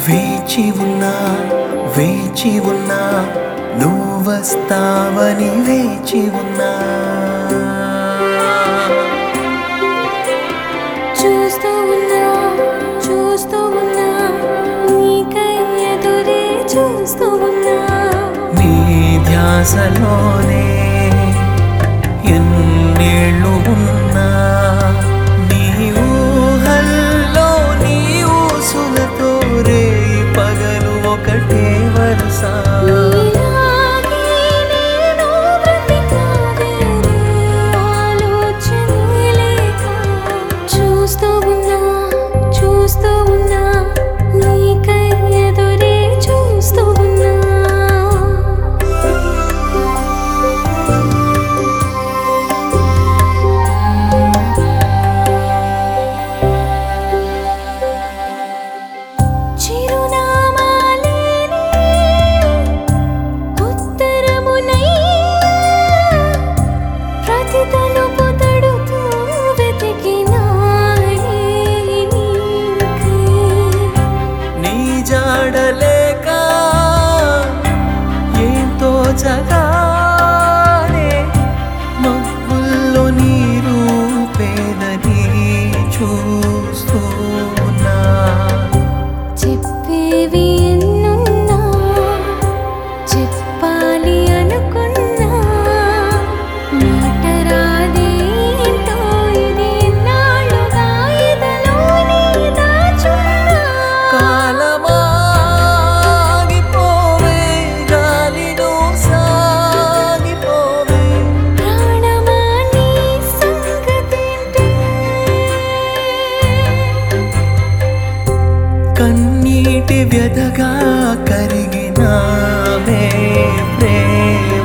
వేచి ఉన్నా వేచి ఉన్నా నువ్వస్తావని వేచి ఉన్నా చూస్తూ ఉన్నా చూస్తూ ఉన్నా నీకై ఎదురే చూస్తూ ఉన్నా నీ ధ్యాసలోనే ఎన్నేళ్ళు ఉన్నా నీ ఊహల్లో నీ ఊసులతో రే పగలు ఒకటే వరుస నీలాగే నేను బ్రతికానే ఆలోచనే లేక చూస్తూ ఉన్నా చూస్తూ ఉన్నా నీకై ఎదురే చూస్తూ ఉన్నా చిరునామా లేని ఉత్తరమునై ప్రతి తలుపు తడుతూ వెతికినానే నీకై. నీ జాడలేక ఏంతో జగానే మబ్బుల్లో నీ రూపేదని చూస్తున్నా చెప్పేవి ఎన్నున్నా చెప్పాలి అనుకున్నా మాట రాదేంటో ఇది ఎన్నాళ్ళుగా ఎదలోనే దాచున్నా కాలమాగిపోవే గాలిలో సాగిపోవే ప్రాణమా నీ సంగతేంటి కన్నీటి వ్యధగా కరిగినావే ప్రేమ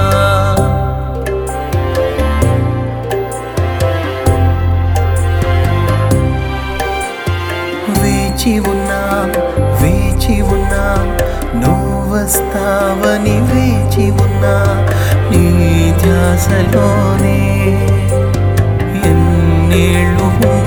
వేచి ఉన్నా వేచి ఉన్నా నువ్వస్తావని వేచి ఉన్నా నీ ధ్యాసలోనే ఎన్నేళ్ళు ఉన్నా